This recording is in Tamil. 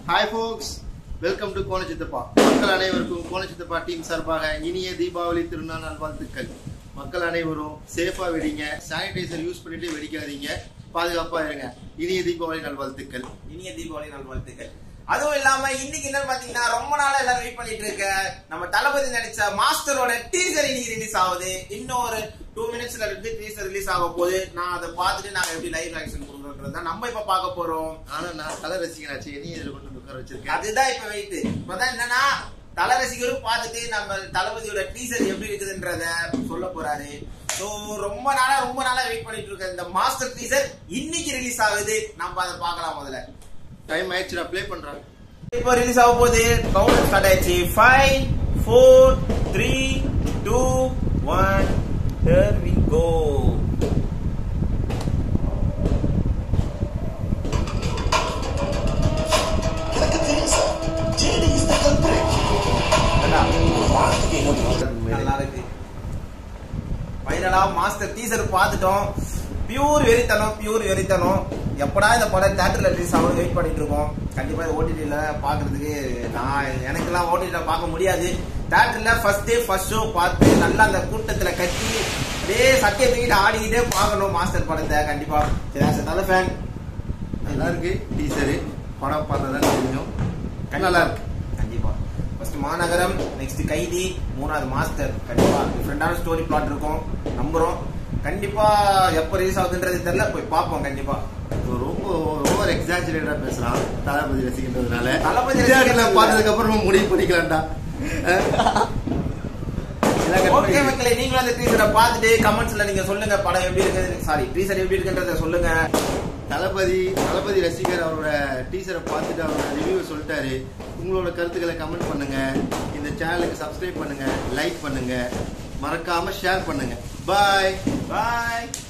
Hi folks welcome to Konachithappa மக்கள் அனைவருக்கும் கோணச்சித்தப்பா டீம் சார்பாக இனிய தீபாவளி திருநாள் நல்வாழ்த்துக்கள் மக்கள் அனைவரும் சேஃபா வெடிங்க சானிடைசர் யூஸ் பண்ணிட்டு வெடிக்காதீங்க பாதுகாப்பா இருங்க இனிய தீபாவளி நல்வாழ்த்துக்கள் இனிய தீபாவளி நல்வாழ்த்துக்கள் அதுவும் இல்லாம இன்னைக்கு என்ன பாத்தீங்கன்னா ரொம்ப நாளா எல்லாரும் வெயிட் பண்ணிட்டு இருக்க நம்ம தளபதி நடிச்ச மாஸ்டரோட டீசர் இன்னைக்கு ரிலீஸ் ஆகுது இன்னும் ஒரு டூ மினிட்ஸ்ல இருந்து டீசர் ரிலீஸ் ஆக போகுது நான் அதை பார்த்துட்டு நாங்க எப்படி லைவ் ஆக்ஷன் கொடுக்குறோன்றது தான் நம்ம இப்ப பார்க்க போறோம் ஆனா நான் தலை ரசிகனாச்சு இனிய இதில் கொண்டு வந்து உட்கார வச்சிருக்கேன் அதுதான் இப்ப வெயிட் இப்பதான் என்னன்னா தல ரசிகரும் பார்த்துட்டு நம்ம தளபதியோட டீசர் எப்படி இருக்குதுன்றத சொல்ல போறாரு ஸோ ரொம்ப நாளா ரொம்ப நாளா வெயிட் பண்ணிட்டு இருக்க இந்த மாஸ்டர் டீசர் இன்னைக்கு ரிலீஸ் ஆகுது நம்ம அதை பார்க்கலாம் முதல்ல டைம் ஆயிடுச்சு நான் ப்ளே பண்றேன் இப்போ ரிலீஸ் ஆக போகுது கவுண்டர் ஸ்டார்ட் ஆயிடுச்சு five four three two one here we go எனக்கு தெரியும் sir JD is the culprit வார்த்தைக்கு என்ன நல்லா இருக்கு ஃபைனலா மாஸ்டர் டீசர் பார்த்துட்டோம் பியூர் வெறித்தனம் பியூர் வெறித்தனம் எப்படா இந்த படம் தேட்டர்ல ரிலீஸ் ஆகும் வெயிட் பண்ணிட்டு இருக்கோம் கண்டிப்பா இந்த ஓடிடியில பாக்குறதுக்கு நான் எனக்கெல்லாம் ஓடிடியில பார்க்க முடியாது தேட்டர்ல ஃபர்ஸ்ட் டே ஃபர்ஸ்ட் ஷோ பார்த்து நல்லா அந்த கூட்டத்துல கட்டி அப்படியே சத்திய தூக்கிட்டு ஆடிக்கிட்டே பார்க்கணும் மாஸ்டர் படத்தை கண்டிப்பா சரி ஆஸ் நல்ல ஃபேன் நல்லா இருக்கு டீசரு படம் பார்த்தா தான் தெரியும் நல்லா இருக்கு கண்டிப்பா ஃபர்ஸ்ட் மாநகரம் நெக்ஸ்ட் கைதி மூணாவது மாஸ்டர் கண்டிப்பா டிஃப்ரெண்டான ஸ்டோரி பிளாட் இருக்கும் நம்புறோம் கண்டிப்பா எப்ப ரிலீஸ் ஆகுதுன்றது தெரியல போய் பார்ப்போம் கண்டிப்பா இப்போ ரொம்ப ஓவர் எக்ஸாஜரேட்டா பேசுறான் தளபதி ரசிக்கின்றதுனால தளபதி தியேட்டர்ல ரசிகன்றதுனால. பார்த்ததுக்கு அப்புறம் முடிவு பண்ணிக்கலாம்டா அஹ். எல்லாம் cut ஓகே பண்ணி- மக்களே நீங்களும் அந்த டீசரை பார்த்துட்டு கமெண்ட்ஸ்ல நீங்க சொல்லுங்க படம் எப்படி இருக்குது சாரி டீசர் எப்படி இருக்குன்றத சொல்லுங்க தளபதி தளபதி ரசிகர் அவரோட டீசரை பார்த்துட்டு அவரோட ரிவ்யூ சொல்லிட்டாரு உங்களோட கருத்துக்களை கமெண்ட் பண்ணுங்க இந்த சேனலுக்கு சப்ஸ்கிரைப் பண்ணுங்க லைக் பண்ணுங்க மறக்காம ஷேர் பண்ணுங்க பாய் பாய்